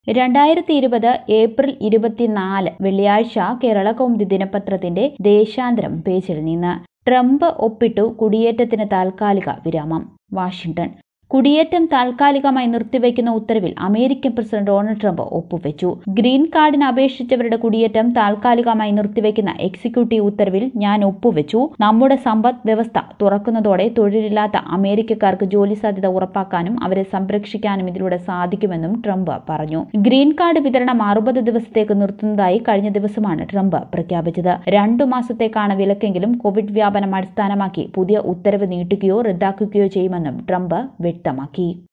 രണ്ടായിരത്തി ഇരുപത് ഏപ്രിൽ ഇരുപത്തിനാല് വെള്ളിയാഴ്ച കേരള കൗമുദി ദിനപത്രത്തിന്റെ ദേശാന്തരം പേജിൽ നിന്ന് ട്രംപ് ഒപ്പിട്ടു കുടിയേറ്റത്തിന് താൽക്കാലിക വിരാമം വാഷിംഗ്ടൺ കുടിയേറ്റം താൽക്കാലികമായി നിർത്തിവെക്കുന്ന ഉത്തരവിൽ അമേരിക്കൻ പ്രസിഡന്റ് ഡൊണാൾഡ് ട്രംപ് ഒപ്പുവെച്ചു ഗ്രീൻ കാർഡിന് അപേക്ഷിച്ചവരുടെ കുടിയേറ്റം താൽക്കാലികമായി നിർത്തിവെക്കുന്ന എക്സിക്യൂട്ടീവ് ഉത്തരവിൽ ഞാൻ ഒപ്പുവെച്ചു നമ്മുടെ സമ്പദ് വ്യവസ്ഥ തുറക്കുന്നതോടെ തൊഴിലില്ലാത്ത അമേരിക്കക്കാർക്ക് ജോലി സാധ്യത ഉറപ്പാക്കാനും അവരെ സംരക്ഷിക്കാനും ഇതിലൂടെ സാധിക്കുമെന്നും ട്രംപ് പറഞ്ഞു ഗ്രീൻ കാർഡ് വിതരണം അറുപത് ദിവസത്തേക്ക് നിർത്തുന്നതായി കഴിഞ്ഞ ദിവസമാണ് ട്രംപ് പ്രഖ്യാപിച്ചത് രണ്ടു മാസത്തേക്കാണ് വിലക്കെങ്കിലും കോവിഡ് വ്യാപനം അടിസ്ഥാനമാക്കി പുതിയ ഉത്തരവ് നീട്ടുകയോ റദ്ദാക്കുകയോ ചെയ്യുമെന്നും ട്രംപ് വ്യക്തമാക്കി